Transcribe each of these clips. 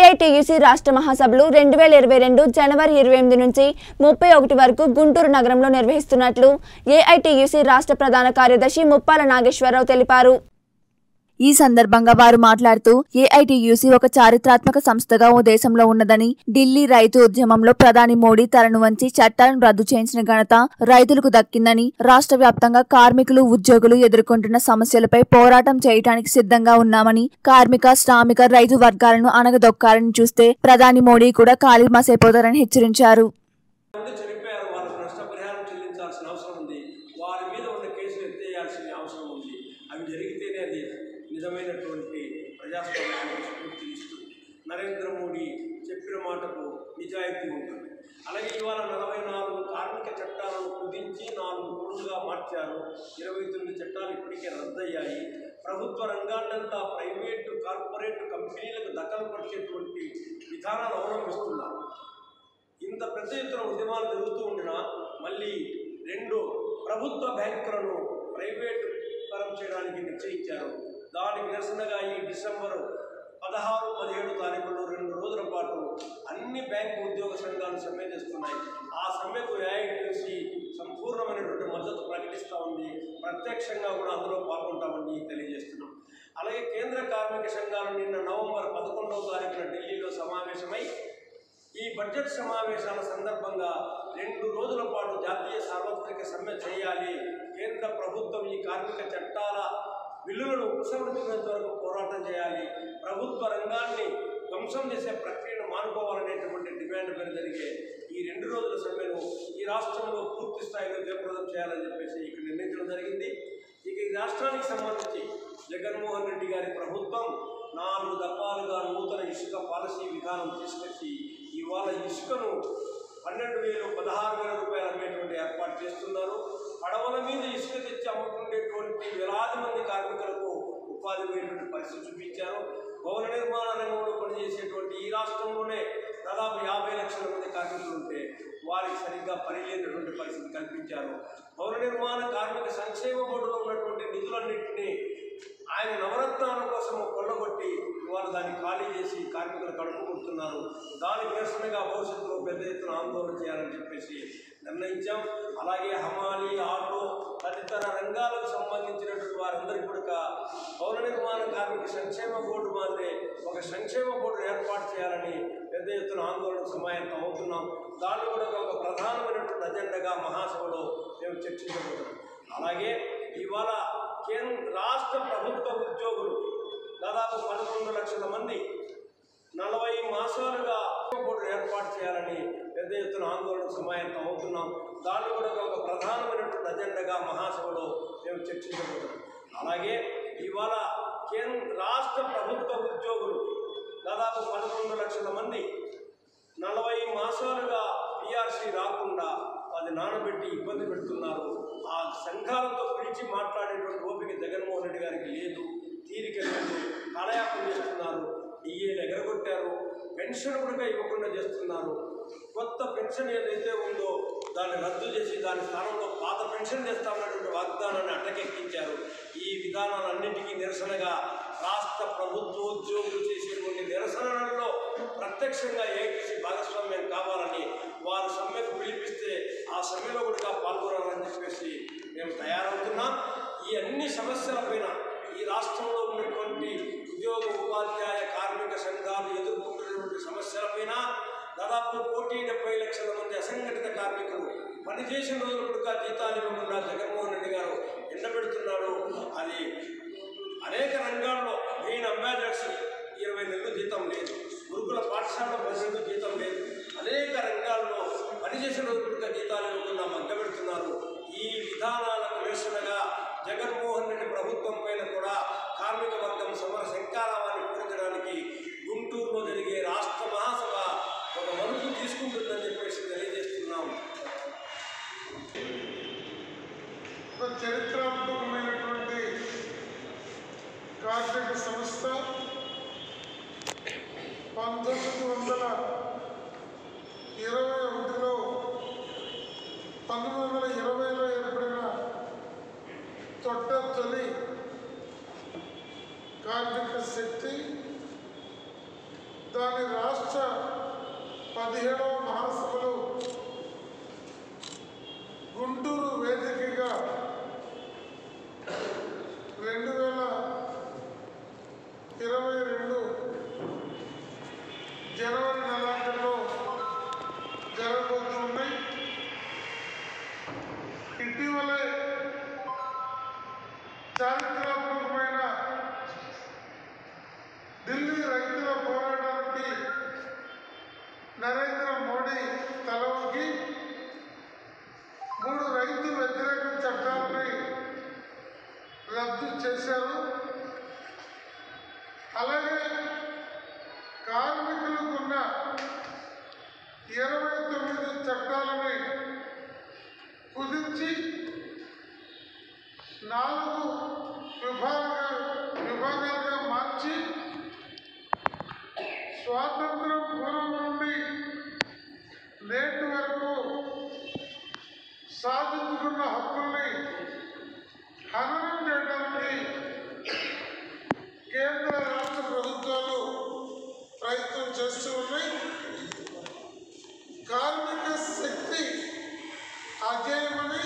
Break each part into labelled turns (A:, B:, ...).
A: AITUC రాష్ట్ర మహాసభలు రెండు వేల ఇరవై రెండు జనవరి ఇరవై ఎనిమిది నుంచి ముప్పై ఒకటి వరకు గుంటూరు నగరంలో నిర్వహిస్తున్నట్లు ఏఐటియుసి రాష్ట్ర ప్రధాన కార్యదర్శి ముప్పాల నాగేశ్వరరావు తెలిపారు
B: ఈ సందర్భంగా వారు మాట్లాడుతూ ఏఐటియుసి ఒక చారిత్రాత్మక సంస్థగా ఓ దేశంలో ఉన్నదని ఢిల్లీ రైతు ఉద్యమంలో ప్రధాని మోడీ తలను వంచి చట్టాలను రద్దు చేయించిన ఘనత రైతులకు దక్కిందని రాష్ట్ర వ్యాప్తంగా కార్మికులు ఉద్యోగులు ఎదుర్కొంటున్న సమస్యలపై పోరాటం చేయడానికి సిద్ధంగా ఉన్నామని కార్మిక శ్రామిక రైతు వర్గాలను అణగదొక్కాలని చూస్తే ప్రధాని మోడీ కూడా కాలి మాసైపోతారని హెచ్చరించారు
C: మంది చనిపోయారు వాళ్ళకి నష్టపరిహారం చెల్లించాల్సిన అవసరం ఉంది వారి మీద ఉన్న కేసులు ఎత్తేయాల్సిన అవసరం ఉంది అవి జరిగితేనే అది నిజమైనటువంటి ప్రజాస్వామ్యానికి స్ఫూర్తినిస్తుంది నరేంద్ర మోడీ చెప్పిన మాటకు నిజాయితీ ఉంటుంది అలాగే ఇవాళ నలభై నాలుగు కార్మిక చట్టాలను కుదించి నాలుగు కోడులుగా మార్చారు ఇరవై తొమ్మిది చట్టాలు ఇప్పటికే రద్దయ్యాయి ప్రభుత్వ రంగాన్నంతా ప్రైవేటు కార్పొరేట్ కంపెనీలకు దఖలు పరిచేటువంటి విధానాలు అవలంబిస్తున్నారు ఇంత పెద్ద ఎత్తున ఉద్యమాలు జరుగుతూ ఉండినా మళ్ళీ రెండు ప్రభుత్వ బ్యాంకులను ప్రైవేట్ పరం చేయడానికి నిశ్చయించారు దానికి నిరసనగా ఈ డిసెంబరు పదహారు పదిహేడు తారీఖుల్లో రెండు రోజుల పాటు అన్ని బ్యాంకు ఉద్యోగ సంఘాలు సమ్మె చేస్తున్నాయి ఆ సమ్మెకు ఏఐటీసీ సంపూర్ణమైనటువంటి మద్దతు ప్రకటిస్తూ ఉంది ప్రత్యక్షంగా కూడా అందులో పాల్గొంటామని తెలియజేస్తున్నాం అలాగే కేంద్ర కార్మిక సంఘాలు నిన్న నవంబర్ పదకొండవ తారీఖున ఢిల్లీలో సమావేశమై ఈ బడ్జెట్ సమావేశాల సందర్భంగా రెండు రోజుల పాటు జాతీయ సార్వత్రిక సమ్మె చేయాలి కేంద్ర ప్రభుత్వం ఈ కార్మిక చట్టాల బిల్లులను ఉపసంహరించినంత వరకు పోరాటం చేయాలి ప్రభుత్వ రంగాన్ని ధ్వంసం చేసే ప్రక్రియను మానుకోవాలనేటువంటి డిమాండ్ మీద జరిగే ఈ రెండు రోజుల సమ్మెను ఈ రాష్ట్రంలో పూర్తి స్థాయిలో జయప్రదం చేయాలని చెప్పేసి ఇక్కడ నిర్ణయించడం జరిగింది ఇక ఈ రాష్ట్రానికి సంబంధించి జగన్మోహన్ రెడ్డి గారి ప్రభుత్వం నాలుగు దఫాలుగా నూతన ఇసుక పాలసీ విధానం తీసుకొచ్చి ఇవాళ ఇసుకను పన్నెండు వేలు పదహారు వేల రూపాయలు అమ్మేటువంటి ఏర్పాటు చేస్తున్నారు పడవల మీద ఇసుక తెచ్చి అమ్ముకునేటువంటి వేలాది మంది కార్మికులకు ఉపాధి పోయేటువంటి పరిస్థితి చూపించారు భవన నిర్మాణ రంగంలో పనిచేసేటువంటి ఈ రాష్ట్రంలోనే దాదాపు యాభై లక్షల మంది కార్మికులు ఉంటే వారికి సరిగ్గా పని లేనటువంటి పరిస్థితి కల్పించారు భవన నిర్మాణ కార్మిక సంక్షేమ బోర్డులో ఉన్నటువంటి నిధులన్నింటినీ ఆయన నవరత్నాల కోసం కొల్లగొట్టి ఇవాళ దాన్ని ఖాళీ చేసి కార్మికులు కడుపు కొడుతున్నారు దానికి నిరసనగా భవిష్యత్తులో పెద్ద ఎత్తున ఆందోళన చేయాలని చెప్పేసి నిర్ణయించాం అలాగే హమాలి ఆటో తదితర రంగాలకు సంబంధించినటువంటి వారందరికీ కూడా భవన నిర్మాణ కార్మిక సంక్షేమ బోర్డు మాదిరే ఒక సంక్షేమ బోర్డు ఏర్పాటు చేయాలని పెద్ద ఎత్తున ఆందోళన సమాయత్తం అవుతున్నాం దాన్ని కూడా ఒక ప్రధానమైనటువంటి అజెండాగా మహాసభలో మేము చర్చించబోతున్నాం అలాగే ఇవాళ కేంద్ర రాష్ట్ర ప్రభుత్వ ఉద్యోగులు దాదాపు పదకొండు లక్షల మంది నలభై మాసాలుగా బోర్డు ఏర్పాటు చేయాలని పెద్ద ఎత్తున ఆందోళన సమాయత్తం అవుతున్నాం దాన్ని కూడా ఒక ప్రధానమైనటువంటి అజెండాగా మహాసభలో మేము చర్చించబోతున్నాం అలాగే ఇవాళ కేంద్ర రాష్ట్ర ప్రభుత్వ ఉద్యోగులు దాదాపు పదకొండు లక్షల మంది నలభై మాసాలుగా పిఆర్సీ రాకుండా అది నానబెట్టి ఇబ్బంది పెడుతున్నారు ఆ సంఘాలతో పిలిచి మాట్లాడేటువంటి ఓపిక జగన్మోహన్ రెడ్డి గారికి లేదు తీరిక లేదు కాలయాపన చేస్తున్నారు డిఏలు ఎగరగొట్టారు పెన్షన్ కూడా ఇవ్వకుండా చేస్తున్నారు కొత్త పెన్షన్ ఏదైతే ఉందో దాన్ని రద్దు చేసి దాని స్థానంలో పాత పెన్షన్ చేస్తామన్నటువంటి వాగ్దానాన్ని అటకెక్కించారు ఈ విధానాలన్నింటికీ నిరసనగా రాష్ట్ర ప్రభుత్వ ఉద్యోగులు చేసేటువంటి నిరసనలలో ప్రత్యక్షంగా ఏటీసీ భాగస్వామ్యం కావాలని వారు సమ్మెకు పిలిపిస్తే ఆ సమ్మెలో కూడా పాల్గొనాలని చెప్పేసి మేము తయారవుతున్నాం ఈ అన్ని సమస్యలపైన ఈ రాష్ట్రంలో ఉన్నటువంటి ఉద్యోగ ఉపాధ్యాయ కార్మిక సంఘాలు ఎదుర్కొంటున్నటువంటి సమస్యలపైన దాదాపు కోటి డెబ్బై లక్షల మంది అసంఘటిత కార్మికులు పనిచేసిన రోజులు కూడా జీతాలు ఇవ్వకుండా జగన్మోహన్ రెడ్డి గారు ఎండబెడుతున్నాడు అది అనేక రంగాల్లో మెయిన్ అంబాసిడర్స్ ఇరవై నెలలు జీతం లేదు గురుకుల పాఠశాల పది నెలలు జీతం లేదు అనేక రంగాల్లో పనిచేసిన రోజులుగా జీతాలు ఇవ్వకుండా మగ్గబెడుతున్నారు ఈ విధానాలకు నిరసనగా జగన్మోహన్ రెడ్డి ప్రభుత్వం పైన కూడా కార్మిక వర్గం సమర శంకారావాన్ని పూరించడానికి గుంటూరులో జరిగే రాష్ట్ర మహాసభ ఒక మలుపు తీసుకుంటుందని చెప్పేసి తెలియజేస్తున్నాం
D: ఒక చరిత్రాత్మకమైనటువంటి కార్మిక సంస్థ పంతొమ్మిది వందల ఇరవై ఒకటిలో పంతొమ్మిది వందల ఇరవైలో ఏర్పడిన తొట్ట తొలి కార్మిక శక్తి దాని దాని రాష్ట్ర పదిహేడవ మహాసభలు గుంటూరు వేదికగా రెండు వేల ఇరవై రెండు జనవరి నెలాఖరులో జరగబోతున్నాయి ఇటీవలే చారిత్రాత్మకమైన ఢిల్లీ రైతుల పోరాటానికి నరేంద్ర మోడీ తలవకి మూడు రైతు వ్యతిరేక చట్టాలని రద్దు చేశారు అలాగే కార్మికులకున్న ఇరవై తొమ్మిది చట్టాలని కుదించి నాలుగు విభాగ విభాగాలుగా మార్చి స్వాతంత్రం పూర్వం నుండి నేటి వరకు సాధించుకున్న హక్కుల్ని హననం చేయడానికి కేంద్ర రాష్ట్ర ప్రభుత్వాలు ప్రయత్నం చేస్తూ ఉన్నాయి కార్మిక శక్తి అజేయమని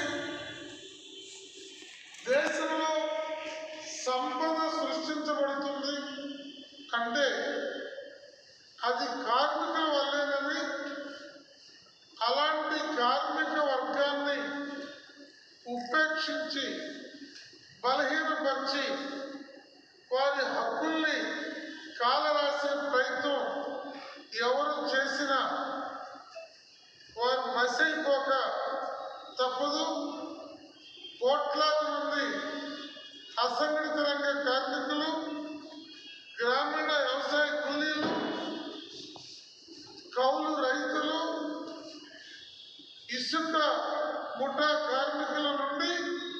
D: దేశంలో సంపద సృష్టించబడుతుంది అంటే అది కార్మికుల వల్లేనని అలాంటి కార్మిక వర్గాన్ని ఉపేక్షించి బలహీనపరిచి వారి హక్కుల్ని కాలరాసే ప్రయత్నం ఎవరు చేసినా వారు మసైపోక తప్పదు కోట్లాది మంది అసంఘటిత రంగ కార్మికులు గ్రామీణ వ్యవసాయ కూలీలు కౌలు రైతులు ఇసుక ముఠా కార్మికుల నుండి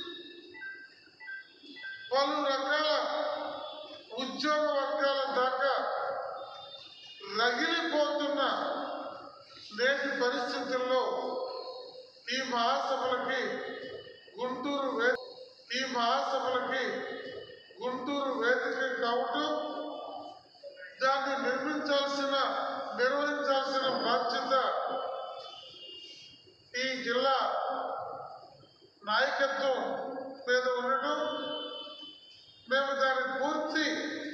D: పలు రకాల ఉద్యోగ వర్గాల దాకా రగిలిపోతున్న నేటి పరిస్థితుల్లో ఈ మహాసభలకి గుంటూరు వే ఈ మహాసభలకి గుంటూరు వేదిక కావటం దాన్ని నిర్మించాల్సిన నిర్వహించాల్సిన బాధ్యత ఈ జిల్లా నాయకత్వం మీద ఉండటం మేము దాని పూర్తి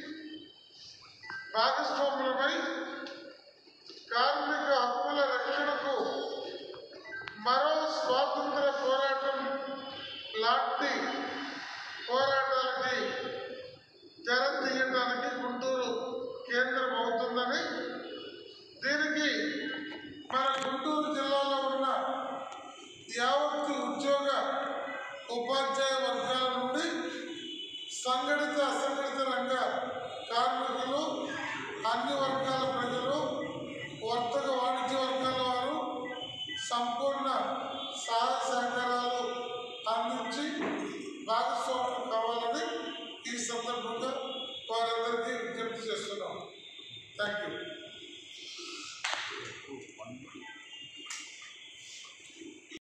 D: భాగస్వాములమై కార్మిక హక్కుల రక్షణకు మరో స్వాతంత్ర పోరాటం లాంటి పోరాటాలకి తెర తీయడానికి గుంటూరు కేంద్రం అవుతుందని దీనికి మన గుంటూరు జిల్లాలో ఉన్న యావత్తు ఉద్యోగ ఉపాధ్యాయ వర్గాల నుండి సంఘటిత అసంఘటిత రంగ కార్మికులు అన్ని వర్గాల ప్రజలు వర్తక వాణిజ్య వర్గాల వారు సంపూర్ణ సహాయ సహకారాలు అందించి భాగస్వాములు కావాలని ఈ సందర్భంగా వారందరికీ విజ్ఞప్తి చేస్తున్నాం థ్యాంక్ యూ